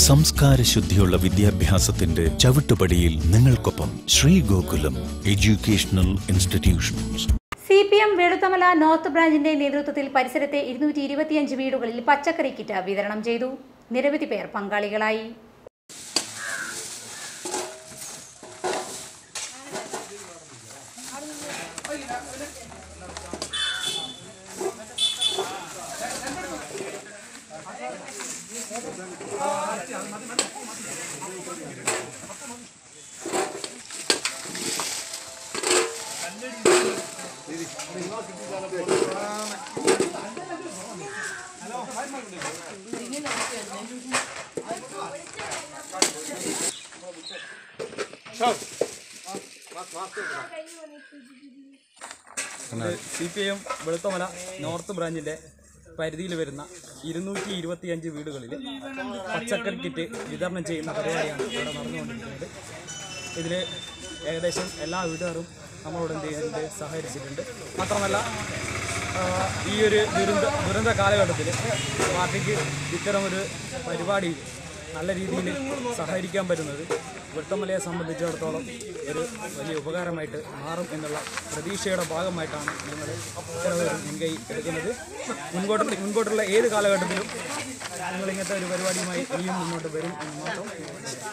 സംസ്കാര ശുദ്ധിയുള്ള വിദ്യാഭ്യാസത്തിന്റെ ചവിട്ടുപടിയിൽ നിങ്ങൾക്കൊപ്പം Sri Gokulam educational institutions C P M Veluthamala north ബ്രാഞ്ചിന്റെ നേതൃത്വത്തിൽ പരിസരത്തെ ഇരുന്നൂറ്റി ഇരുപത്തിയഞ്ച് വീടുകളിൽ പച്ചക്കറി കിറ്റ് വിതരണം ചെയ്തു നിരവധി പേർ പങ്കാളികളായി C P I M Veluthamala north ബ്രാഞ്ചിന്റെ പരിധിയിൽ വരുന്ന ഇരുന്നൂറ്റി ഇരുപത്തിയഞ്ച് വീടുകളിൽ പച്ചക്കറി കിറ്റ് വിതരണം ചെയ്യുന്ന പരിപാടിയാണ് ഇവിടെ നടന്നുകൊണ്ടിരിക്കുന്നത് ഇതിൽ ഏകദേശം എല്ലാ വീട്ടുകാരും നമ്മളോട് എന്ത് ചെയ്യുന്നുണ്ട് സഹകരിച്ചിട്ടുണ്ട് മാത്രമല്ല ആ, ഈ ഒരു ദുരന്ത ദുരന്ത കാലഘട്ടത്തിൽ പാർട്ടിക്ക് ഇത്തരമൊരു പരിപാടിയിൽ നല്ല രീതിയിൽ സഹകരിക്കാൻ പറ്റുന്നത് വെട്ടമലയെ സംബന്ധിച്ചിടത്തോളം ഒരു വലിയ ഉപകാരമായിട്ട് മാറും എന്നുള്ള പ്രതീക്ഷയുടെ ഭാഗമായിട്ടാണ് ഞങ്ങൾ ഇത്തരമൊരു മുൻകൈ എടുക്കുന്നത് മുൻപോട്ട് മുൻപോട്ടുള്ള ഏത് കാലഘട്ടത്തിലും ഞങ്ങൾ ഇങ്ങനത്തെ ഒരു പരിപാടിയുമായി ഇനിയും മുന്നോട്ട് വരും എന്ന് മാത്രം